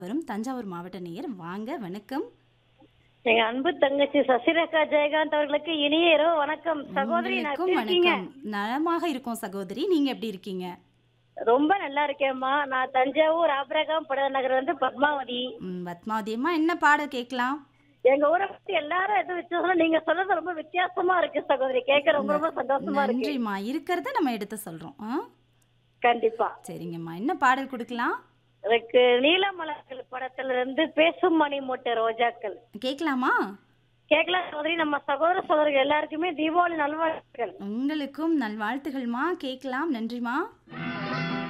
வரும் தஞ்சாவூர் மாவட்ட நேயர் வாங்க வணக்கம் எங்க அன்பு தங்கச்சி சசிரேகா ஜெயகாந்த் அவர்களுக்கு இனிய இரவு வணக்கம் சகோதரி நான் உங்களுக்கும் எப்படி இருக்கீங்க வணக்கம் நலமாக இருக்கோம் சகோதரி நீங்க எப்படி இருக்கீங்க ரொம்ப நல்லா இருக்கேம்மா நான் தஞ்சாவூர் ஆபிரகாம் பட நகர் வந்து பத்மாவதி ம், பத்மாவதி அம்மா என்ன பாடல் கேட்கலாம் எங்க ஊரை பத்தி எல்லாரும் எது வித்தியாசம் நீங்க சொல்றது ரொம்ப வித்தியாசமா இருக்கு சகோதரி கேட்க ரொம்ப ரொம்ப சந்தோஷமா இருக்கு நன்றிம்மா இருக்கிறத நம்ம எடுத்து சொல்றோம் ஆ? கண்டிப்பா சரிங்கம்மா என்ன பாடல் கொடுக்கலாம் எனக்கு நீலமலர்கள் படத்துல இருந்து பேசும் மணி மூட்டை ரோஜாக்கள் கேட்கலாமா கேட்கலாம் சகோதரி நம்ம சகோதர சகோதரிகள் எல்லாருக்குமே தீபாவளி நல்வாழ்த்துக்கள் உங்களுக்கும் நல்வாழ்த்துகள்மா கேட்கலாம் நன்றிம்மா